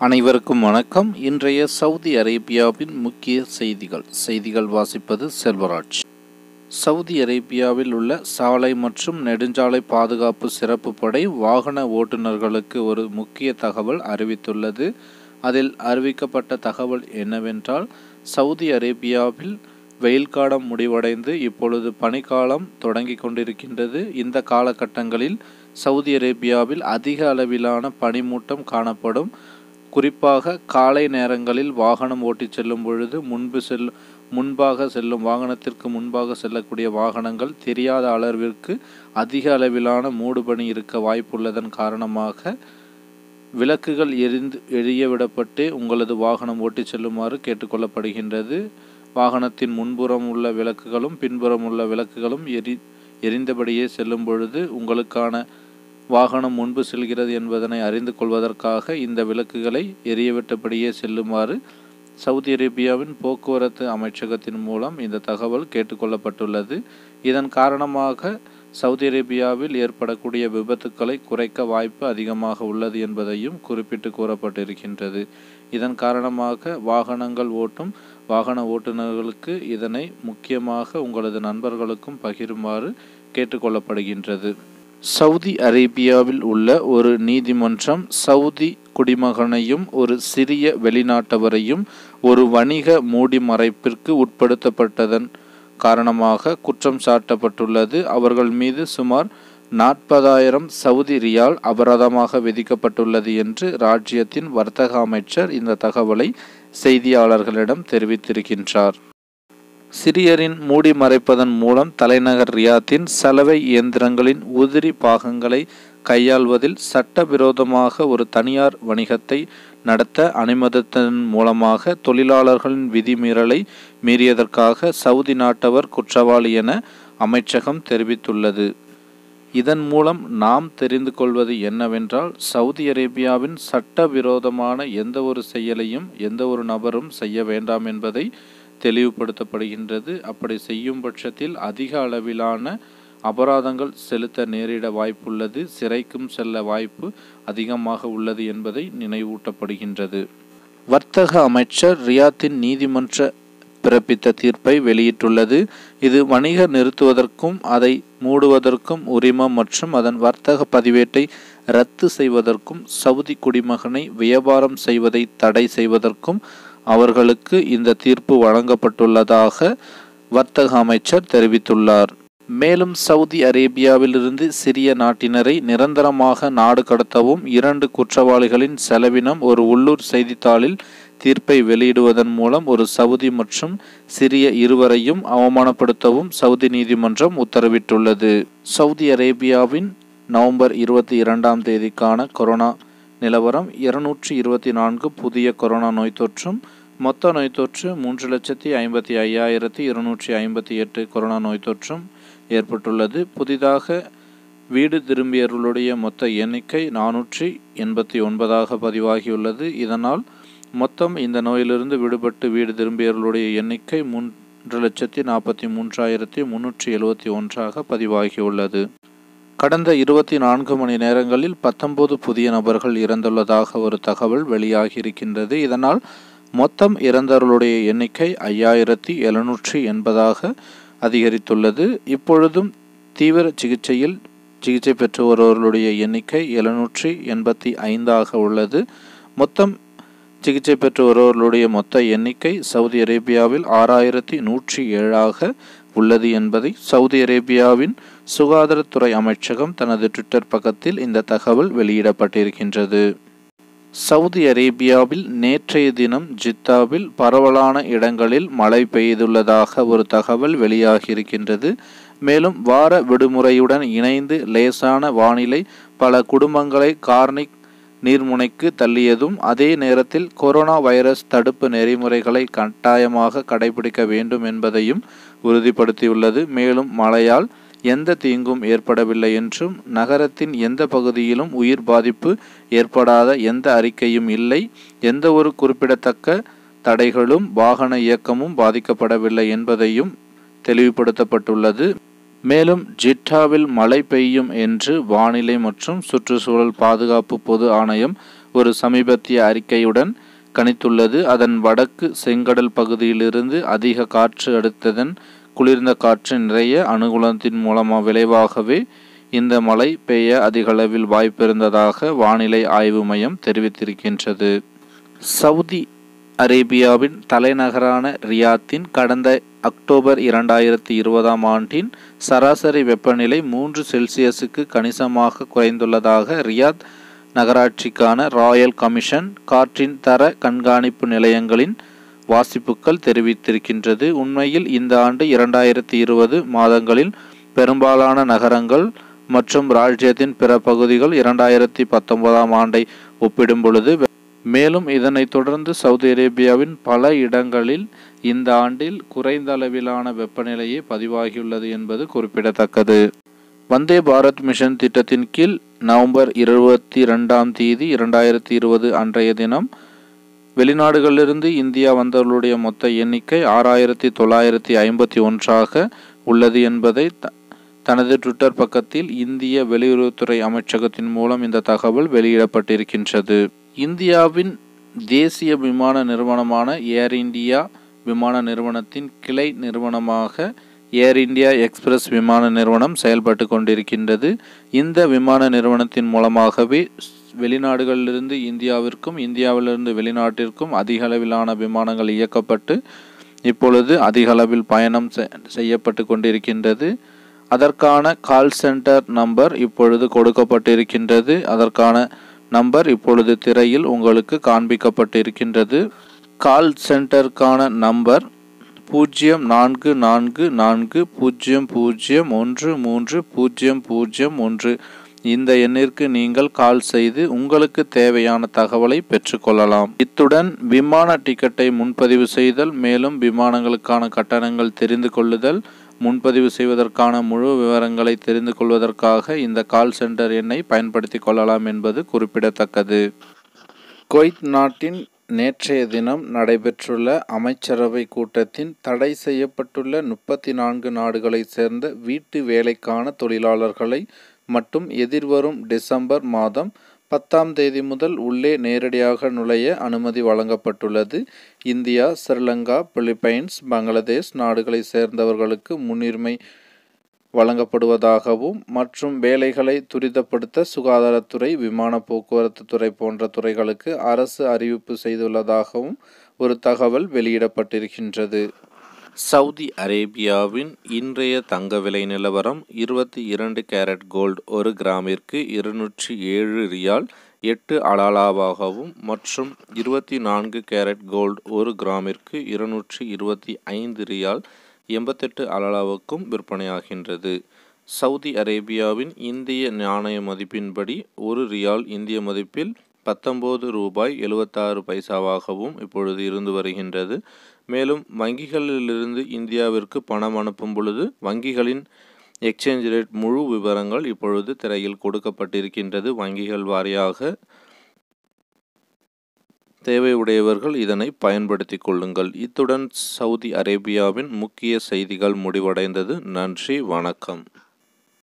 அனைவருக்கும் வணக்கம் இன்றைய சவுதி அரேபியாவின் முக்கிய செய்திகள் செய்திகள் வாசிப்பது செல்வராஜ் சவுதி அரேபியாவில் உள்ள சாலை மற்றும் நெடுஞ்சாலை பாதுகாப்பு சிறப்பு படை வாகன ஓட்டுநர்களுக்கு ஒரு முக்கிய தகவல் அறிவித்துள்ளது அதில் அறிவிக்கப்பட்ட தகவல் என்னவென்றால் சவுதி அரேபியாவில் வெயில் காலம் முடிவடைந்து இப்பொழுது பனிக்காலம் தொடங்கி கொண்டிருக்கின்றது இந்த காலகட்டங்களில் சவுதி அரேபியாவில் அதிக அளவிலான பனிமூட்டம் காணப்படும் குறிப்பாக காலை நேரங்களில் வாகனம் ஓட்டிச் செல்லும் பொழுது முன்பு செல் முன்பாக செல்லும் வாகனத்திற்கு முன்பாக செல்லக்கூடிய வாகனங்கள் தெரியாத அளவிற்கு அதிக அளவிலான மூடுபனி இருக்க வாய்ப்புள்ளதன் காரணமாக விளக்குகள் எரிந்து எரிய விடப்பட்டு உங்களது வாகனம் ஓட்டிச் செல்லுமாறு கேட்டுக்கொள்ளப்படுகின்றது வாகனத்தின் முன்புறம் உள்ள விளக்குகளும் பின்புறம் உள்ள விளக்குகளும் எரி எரிந்தபடியே செல்லும் பொழுது உங்களுக்கான வாகனம் முன்பு செல்கிறது என்பதனை அறிந்து கொள்வதற்காக இந்த விளக்குகளை எரியவிட்டபடியே செல்லுமாறு சவுதி அரேபியாவின் போக்குவரத்து அமைச்சகத்தின் மூலம் இந்த தகவல் கேட்டுக்கொள்ளப்பட்டுள்ளது இதன் காரணமாக சவுதி அரேபியாவில் ஏற்படக்கூடிய விபத்துக்களை குறைக்க வாய்ப்பு அதிகமாக உள்ளது என்பதையும் குறிப்பிட்டு கூறப்பட்டிருக்கின்றது இதன் காரணமாக வாகனங்கள் ஓட்டும் வாகன ஓட்டுநர்களுக்கு இதனை முக்கியமாக உங்களது நண்பர்களுக்கும் பகிருமாறு கேட்டுக்கொள்ளப்படுகின்றது சவுதி அரேபியாவில் உள்ள ஒரு நீதிமன்றம் சவுதி குடிமகனையும் ஒரு சிறிய வெளிநாட்டவரையும் ஒரு வணிக மூடி மறைப்பிற்கு உட்படுத்தப்பட்டதன் காரணமாக குற்றம் சாட்டப்பட்டுள்ளது அவர்கள் மீது சுமார் நாற்பதாயிரம் சவுதி ரியால் அபராதமாக விதிக்கப்பட்டுள்ளது என்று ராஜ்யத்தின் வர்த்தக அமைச்சர் இந்த தகவலை செய்தியாளர்களிடம் தெரிவித்திருக்கின்றார் சிரியரின் மூடி மறைப்பதன் மூலம் தலைநகர் ரியாத்தின் சலவை இயந்திரங்களின் உதிரி பாகங்களை கையாள்வதில் சட்டவிரோதமாக ஒரு தனியார் வணிகத்தை நடத்த அனுமதித்ததன் மூலமாக தொழிலாளர்களின் விதிமீறலை மீறியதற்காக சவுதி நாட்டவர் குற்றவாளி என அமைச்சகம் தெரிவித்துள்ளது இதன் மூலம் நாம் தெரிந்து கொள்வது என்னவென்றால் சவுதி அரேபியாவின் சட்டவிரோதமான எந்த ஒரு செயலையும் எந்த ஒரு நபரும் செய்ய வேண்டாம் என்பதை தெளிவுபடுத்தப்படுகின்றது அப்படி செய்யும் பட்சத்தில் அதிக அளவிலான அபராதங்கள் செலுத்த நேரிட வாய்ப்புள்ளது சிறைக்கும் செல்ல வாய்ப்பு அதிகமாக உள்ளது என்பதை நினைவூட்டப்படுகின்றது வர்த்தக அமைச்சர் ரியாத்தின் நீதிமன்ற பிறப்பித்த தீர்ப்பை வெளியிட்டுள்ளது இது வணிக நிறுத்துவதற்கும் அதை மூடுவதற்கும் உரிமம் மற்றும் அதன் வர்த்தக பதிவேட்டை ரத்து செய்வதற்கும் சவுதி குடிமகனை வியாபாரம் செய்வதை தடை செய்வதற்கும் அவர்களுக்கு இந்த தீர்ப்பு வழங்கப்பட்டுள்ளதாக வர்த்தக அமைச்சர் தெரிவித்துள்ளார் மேலும் சவுதி அரேபியாவிலிருந்து சிரிய நாட்டினரை நிரந்தரமாக நாடு கடத்தவும் இரண்டு குற்றவாளிகளின் செலவினம் ஒரு உள்ளூர் செய்தித்தாளில் தீர்ப்பை வெளியிடுவதன் மூலம் ஒரு சவுதி மற்றும் சிரிய இருவரையும் அவமானப்படுத்தவும் சவுதி நீதிமன்றம் உத்தரவிட்டுள்ளது சவுதி அரேபியாவின் நவம்பர் இருபத்தி இரண்டாம் தேதிக்கான கொரோனா நிலவரம் இருநூற்றி இருபத்தி நான்கு புதிய கொரோனா நோய் தொற்றும் மொத்த நோய் தொற்று மூன்று லட்சத்தி ஐம்பத்தி ஐயாயிரத்தி இருநூற்றி ஐம்பத்தி எட்டு கொரோனா நோய் தொற்றும் ஏற்பட்டுள்ளது புதிதாக வீடு திரும்பியவர்களுடைய மொத்த எண்ணிக்கை நானூற்றி எண்பத்தி ஒன்பதாக பதிவாகியுள்ளது இதனால் மொத்தம் இந்த நோயிலிருந்து விடுபட்டு வீடு திரும்பியவர்களுடைய எண்ணிக்கை மூன்று லட்சத்தி நாற்பத்தி மூன்றாயிரத்தி முன்னூற்றி எழுபத்தி ஒன்றாக பதிவாகியுள்ளது கடந்த இருபத்தி நான்கு மணி நேரங்களில் பத்தொன்பது புதிய நபர்கள் இறந்துள்ளதாக ஒரு தகவல் வெளியாகியிருக்கின்றது இதனால் மொத்தம் இறந்தவர்களுடைய எண்ணிக்கை ஐயாயிரத்தி எழுநூற்றி எண்பதாக அதிகரித்துள்ளது இப்பொழுதும் தீவிர சிகிச்சையில் சிகிச்சை பெற்று வருபவர்களுடைய எண்ணிக்கை எழுநூற்றி எண்பத்தி ஐந்தாக உள்ளது மொத்தம் சிகிச்சை பெற்று வருபவர்களுடைய மொத்த எண்ணிக்கை சவுதி அரேபியாவில் ஆறாயிரத்தி நூற்றி ஏழாக உள்ளது என்பதை சவுதி அரேபியாவின் சுகாதாரத்துறை அமைச்சகம் தனது ட்விட்டர் பக்கத்தில் இந்த தகவல் வெளியிடப்பட்டிருக்கின்றது சவுதி அரேபியாவில் நேற்றைய தினம் ஜித்தாவில் பரவலான இடங்களில் மழை பெய்துள்ளதாக ஒரு தகவல் வெளியாகியிருக்கின்றது மேலும் வார விடுமுறையுடன் இணைந்து லேசான வானிலை பல குடும்பங்களை கார்னிக் நீர்முனைக்கு தள்ளியதும் அதே நேரத்தில் கொரோனா வைரஸ் தடுப்பு நெறிமுறைகளை கட்டாயமாக கடைபிடிக்க வேண்டும் என்பதையும் உறுதிப்படுத்தியுள்ளது மேலும் மழையால் எந்த தீங்கும் ஏற்படவில்லை என்றும் நகரத்தின் எந்த பகுதியிலும் உயிர் பாதிப்பு ஏற்படாத எந்த அறிக்கையும் இல்லை எந்த ஒரு குறிப்பிடத்தக்க தடைகளும் வாகன இயக்கமும் பாதிக்கப்படவில்லை என்பதையும் தெளிவுபடுத்தப்பட்டுள்ளது மேலும் ஜிட்டாவில் மழை பெய்யும் என்று வானிலை மற்றும் சுற்றுச்சூழல் பாதுகாப்பு பொது ஆணையம் ஒரு சமீபத்திய அறிக்கையுடன் கணித்துள்ளது அதன் வடக்கு செங்கடல் பகுதியிலிருந்து அதிக காற்று அடுத்ததன் குளிர்ந்த காற்று நிறைய அனுகூலத்தின் மூலமாக விளைவாகவே இந்த மழை பெய்ய அதிகளவில் வாய்ப்பிருந்ததாக வானிலை ஆய்வு மையம் தெரிவித்திருக்கின்றது சவுதி அரேபியாவின் தலைநகரான ரியாத்தின் கடந்த அக்டோபர் இரண்டாயிரத்தி இருபதாம் ஆண்டின் சராசரி வெப்பநிலை மூன்று செல்சியஸுக்கு கணிசமாக குறைந்துள்ளதாக ரியாத் நகராட்சிக்கான ராயல் கமிஷன் காற்றின் தர கண்காணிப்பு நிலையங்களின் வாசிப்புகள் தெரிவித்திருக்கின்றது உண்மையில் இந்த ஆண்டு இரண்டாயிரத்தி இருபது மாதங்களில் பெரும்பாலான நகரங்கள் மற்றும் ராஜ்யத்தின் பிற பகுதிகள் இரண்டாயிரத்தி பத்தொன்பதாம் ஆண்டை ஒப்பிடும் பொழுது மேலும் இதனைத் தொடர்ந்து சவுதி அரேபியாவின் பல இடங்களில் இந்த ஆண்டில் குறைந்த அளவிலான வெப்பநிலையே பதிவாகியுள்ளது என்பது குறிப்பிடத்தக்கது வந்தே பாரத் மிஷன் திட்டத்தின் கீழ் நவம்பர் இருபத்தி ரெண்டாம் தேதி இரண்டாயிரத்தி இருபது அன்றைய தினம் வெளிநாடுகளிலிருந்து இந்தியா வந்தவர்களுடைய மொத்த எண்ணிக்கை ஆறாயிரத்தி தொள்ளாயிரத்தி ஐம்பத்தி ஒன்றாக உள்ளது என்பதை தனது ட்விட்டர் பக்கத்தில் இந்திய வெளியுறவுத்துறை அமைச்சகத்தின் மூலம் இந்த தகவல் வெளியிடப்பட்டிருக்கின்றது இந்தியாவின் தேசிய விமான நிறுவனமான ஏர் இந்தியா விமான நிறுவனத்தின் கிளை நிறுவனமாக ஏர் இந்தியா எக்ஸ்பிரஸ் விமான நிறுவனம் செயல்பட்டு கொண்டிருக்கின்றது இந்த விமான நிறுவனத்தின் மூலமாகவே வெளிநாடுகளிலிருந்து இந்தியாவிற்கும் இந்தியாவிலிருந்து வெளிநாட்டிற்கும் அதிக அளவிலான விமானங்கள் இயக்கப்பட்டு இப்பொழுது அதிக அளவில் பயணம் செய்யப்பட்டு கொண்டிருக்கின்றது அதற்கான கால் சென்டர் நம்பர் இப்பொழுது கொடுக்கப்பட்டிருக்கின்றது அதற்கான நம்பர் இப்பொழுது திரையில் உங்களுக்கு காண்பிக்கப்பட்டிருக்கின்றது கால் சென்டருக்கான நம்பர் பூஜ்ஜியம் நான்கு நான்கு நான்கு பூஜ்ஜியம் பூஜ்ஜியம் ஒன்று மூன்று பூஜ்ஜியம் பூஜ்ஜியம் ஒன்று இந்த எண்ணிற்கு நீங்கள் கால் செய்து உங்களுக்கு தேவையான தகவலை பெற்றுக்கொள்ளலாம் இத்துடன் விமான டிக்கெட்டை முன்பதிவு செய்தல் மேலும் விமானங்களுக்கான கட்டணங்கள் தெரிந்து கொள்ளுதல் முன்பதிவு செய்வதற்கான முழு விவரங்களை தெரிந்து கொள்வதற்காக இந்த கால் சென்டர் எண்ணை பயன்படுத்தி கொள்ளலாம் என்பது குறிப்பிடத்தக்கது குவைத் நாட்டின் நேற்றைய தினம் நடைபெற்றுள்ள அமைச்சரவை கூட்டத்தின் தடை செய்யப்பட்டுள்ள முப்பத்தி நான்கு நாடுகளைச் சேர்ந்த வீட்டு வேலைக்கான தொழிலாளர்களை மட்டும் எதிர்வரும் டிசம்பர் மாதம் பத்தாம் தேதி முதல் உள்ளே நேரடியாக நுழைய அனுமதி வழங்கப்பட்டுள்ளது இந்தியா ஸ்ரீலங்கா பிலிப்பைன்ஸ் பங்களாதேஷ் நாடுகளை சேர்ந்தவர்களுக்கு முன்னுரிமை வழங்கப்படுவதாகவும் மற்றும் வேலைகளை துரிதப்படுத்த சுகாதாரத்துறை விமான போக்குவரத்து துறை போன்ற துறைகளுக்கு அரசு அறிவிப்பு செய்துள்ளதாகவும் ஒரு தகவல் வெளியிடப்பட்டிருக்கின்றது சவுதி அரேபியாவின் இன்றைய தங்க விலை நிலவரம் இருபத்தி இரண்டு கேரட் கோல்டு ஒரு கிராமிற்கு இருநூற்றி ஏழு ரியால் எட்டு அலாலாவாகவும் மற்றும் இருபத்தி நான்கு கேரட் கோல்டு ஒரு கிராமிற்கு இருநூற்றி இருபத்தி ஐந்து ரியால் எண்பத்தெட்டு அலாலாவுக்கும் விற்பனையாகின்றது சவுதி அரேபியாவின் இந்திய நாணய மதிப்பின்படி ஒரு ரியால் இந்திய மதிப்பில் பத்தொம்போது ரூபாய் எழுபத்தாறு பைசாவாகவும் இப்பொழுது இருந்து வருகின்றது மேலும் வங்கிகளிலிருந்து இந்தியாவிற்கு பணம் அனுப்பும் பொழுது வங்கிகளின் எக்ஸ்சேஞ்ச் ரேட் முழு விவரங்கள் இப்பொழுது திரையில் கொடுக்கப்பட்டிருக்கின்றது வங்கிகள் வாரியாக தேவையுடையவர்கள் இதனை பயன்படுத்தி கொள்ளுங்கள் இத்துடன் சவுதி அரேபியாவின் முக்கிய செய்திகள் முடிவடைந்தது நன்றி வணக்கம்